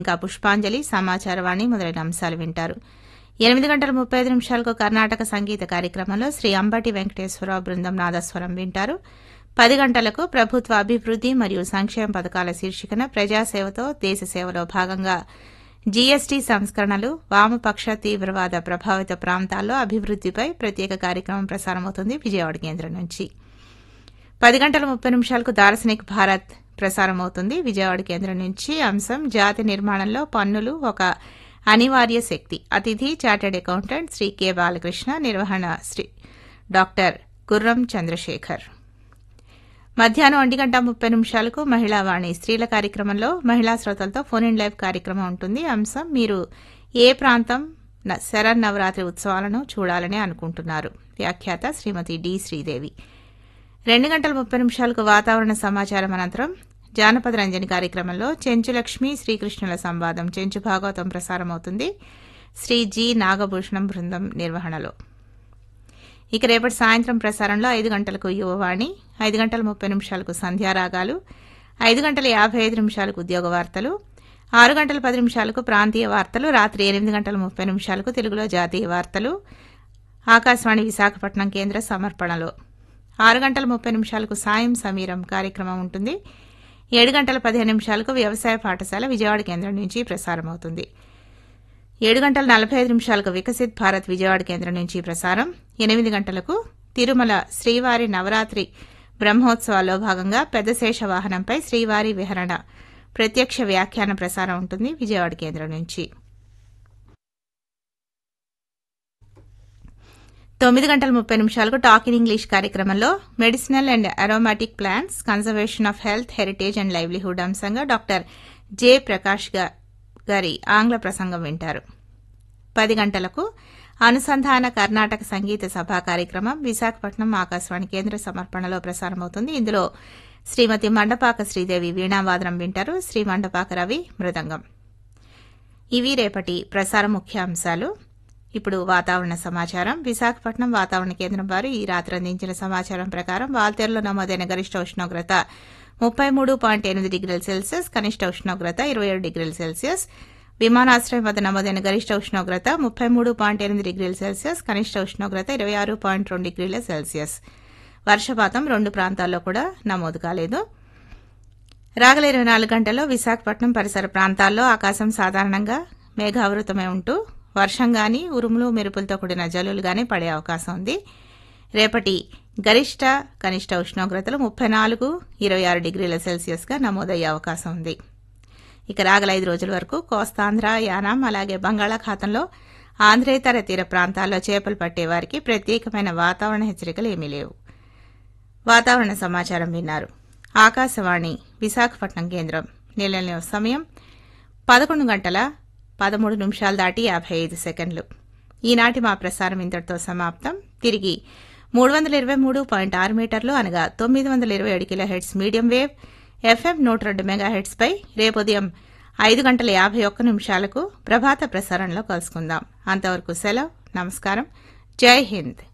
ఇంకా పుష్పాంజలి సమాచారవాణి మొదలైన అంశాలు వింటారు ఎనిమిది గంటల ముప్పై ఐదు నిమిషాలకు కర్ణాటక సంగీత కార్యక్రమంలో శ్రీ అంబటి వెంకటేశ్వరరావు బృందం నాదస్వరం వింటారు పది గంటలకు ప్రభుత్వ అభివృద్ది మరియు సంక్షేమ పథకాల శీర్షికన ప్రజాసేవతో దేశ సేవలో భాగంగా జీఎస్టీ సంస్కరణలు వామపక్ష తీవ్రవాద ప్రభావిత ప్రాంతాల్లో అభివృద్దిపై ప్రత్యేక కార్యక్రమం ప్రసారమవుతుంది విజయవాడ కేంద్రం నుంచి పది గంటల ముప్పై నిమిషాలకు దార్శనిక్ భారత్ ప్రసారమవుతుంది విజయవాడ కేంద్రం నుంచి అంశం జాతి నిర్మాణంలో పన్నులు ఒక అనివార్య శక్తి అతిథి chartered accountant Sri K Balakrishna నిర్వహణ శ్రీ డాక్టర్ గుర్రం చంద్రశేఖర్ మధ్యాహ్నం ఒంటి గంట ముప్పై నిమిషాలకు మహిళా వాణి స్త్రీల కార్యక్రమంలో మహిళా శ్రోతలతో ఫోన్ ఇన్ లైవ్ కార్యక్రమం ఉంటుంది అంశం మీరు ఏ ప్రాంతం న- శరన్నవరాత్రి ఉత్సవాలను చూడాలని అనుకుంటున్నారు వ్యాఖ్యాత శ్రీమతి డి శ్రీదేవి రెండు గంటల ముప్పై నిమిషాలకు వాతావరణ సమాచారం అనంతరం జానపద రంజని కార్యక్రమంలో చెంచులక్ష్మి శ్రీకృష్ణుల సంవాదం చెంచు భాగవతం ప్రసారమవుతుంది శ్రీ జి నాగభూషణం బృందం నిర్వహణలో ఇక రేపటి సాయంత్రం ప్రసారంలో ఐదు గంటలకు యువవాణి ఐదు గంటల ముప్పై నిమిషాలకు సంధ్యారాగాలు ఐదు గంటల యాభై ఐదు నిమిషాలకు ఉద్యోగ వార్తలు ఆరు గంటల పది నిమిషాలకు ప్రాంతీయ వార్తలు రాత్రి ఎనిమిది గంటల ముప్పై నిమిషాలకు తెలుగులో జాతీయ వార్తలు ఆకాశవాణి విశాఖపట్నం కేంద్ర సమర్పణలో ఆరు గంటల ముప్పై నిమిషాలకు సాయం సమీరం కార్యక్రమం ఉంటుంది ఏడు గంటల పదిహేను నిమిషాలకు వ్యవసాయ పాఠశాల విజయవాడ కేంద్రం నుంచి ప్రసారమవుతుంది ఏడు గంటల నలభై ఐదు నిమిషాలకు వికసిత్ భారత్ విజయవాడ కేంద్రం నుంచి ప్రసారం ఎనిమిది గంటలకు తిరుమల శ్రీవారి నవరాత్రి బ్రహ్మోత్సవాల్లో భాగంగా పెద్దశేష వాహనంపై శ్రీవారి విహరణ ప్రత్యక్ష వ్యాఖ్యాన ప్రసారం ఉంటుంది విజయవాడ కేంద్రం నుంచి తొమ్మిది గంటల ముప్పై నిమిషాలకు టాక్ ఇన్ ఇంగ్లీష్ కార్యక్రమంలో medicinal and aromatic plants conservation of health heritage and livelihood అంశంగా డాక్టర్ జె ప్రకాష్ గా- గారి ఆంగ్ల ప్రసంగం వింటారు పది గంటలకు అనుసంధాన కర్ణాటక సంగీత సభా కార్యక్రమం విశాఖపట్నం ఆకాశవాణి కేంద్ర సమర్పణలో ప్రసారమవుతుంది ఇందులో శ్రీమతి మండపాక శ్రీదేవి వీణావాదనం వింటారు శ్రీ మండపాక రవి మృదంగం ఇవి రేపటి ప్రసార ముఖ్యాంశాలు ఇప్పుడు వాతావరణ సమాచారం విశాఖపట్నం వాతావరణ కేంద్రం వారు ఈ రాత్రి అందించిన సమాచారం ప్రకారం వాల్తేరులో నమోదైన గరిష్ట ఉష్ణోగ్రత ముప్పై మూడు పాయింట్ ఎనిమిది డిగ్రీల సెల్సియస్ కనిష్ట ఉష్ణోగ్రత ఇరవై ఏడు డిగ్రీల సెల్సియస్ విమానాశ్రయం వద్ద నమోదైన గరిష్ట ఉష్ణోగ్రత ముప్పై మూడు పాయింట్ ఎనిమిది డిగ్రీల సెల్సియస్ కనిష్ట ఉష్ణోగ్రత ఇరవై ఆరు పాయింట్ రెండు డిగ్రీల సెల్సియస్ వర్షపాతం రెండు ప్రాంతాల్లో కూడా నమోదు కాలేదు రాగల ఇరవై నాలుగు గంటల్లో విశాఖపట్నం పరిసర ప్రాంతాల్లో ఆకాశం సాధారణంగా మేఘావృతమై ఉంటూ వర్షం గాని ఉరుములు మెరుపులతో కూడిన జల్లులు గాని పడే అవకాశం ఉంది రేపటి గరిష్ట కనిష్ట ఉష్ణోగ్రతలు ముప్పై నాలుగు ఇరవై ఆరు డిగ్రీల సెల్సియస్ గా నమోదయ్యే అవకాశం ఉంది ఇక రాగల ఐదు రోజుల వరకు కోస్తాంధ్ర యానాం అలాగే బంగాళాఖాతంలో ఆంధ్రేతర తీర ప్రాంతాల్లో చేపలు పట్టే వారికి ప్రత్యేకమైన వాతావరణ హెచ్చరికలు ఏమీ లేవు వాతావరణ సమాచారం విన్నారు ఆకాశవాణి విశాఖపట్నం కేంద్రం నిలయ సమయం పదకొండు గంటల పదమూడు నిమిషాలు దాటి యాభై ఐదు సెకండ్లు ఈనాటి మా ప్రసారం ఇంతటితో సమాప్తం తిరిగి మూడు వందల ఇరవై మూడు పాయింట్ ఆరు మీటర్లు అనగా తొమ్మిది వందల ఇరవై ఏడు kilohertz medium wave FM నూట రెండు మెగా హెడ్స్ పై రేపు ఉదయం ఐదు గంటల యాభై ఒక్క నిమిషాలకు ప్రభాత ప్రసారంలో కలుసుకుందాం అంతవరకు సెలవు నమస్కారం జై హింద్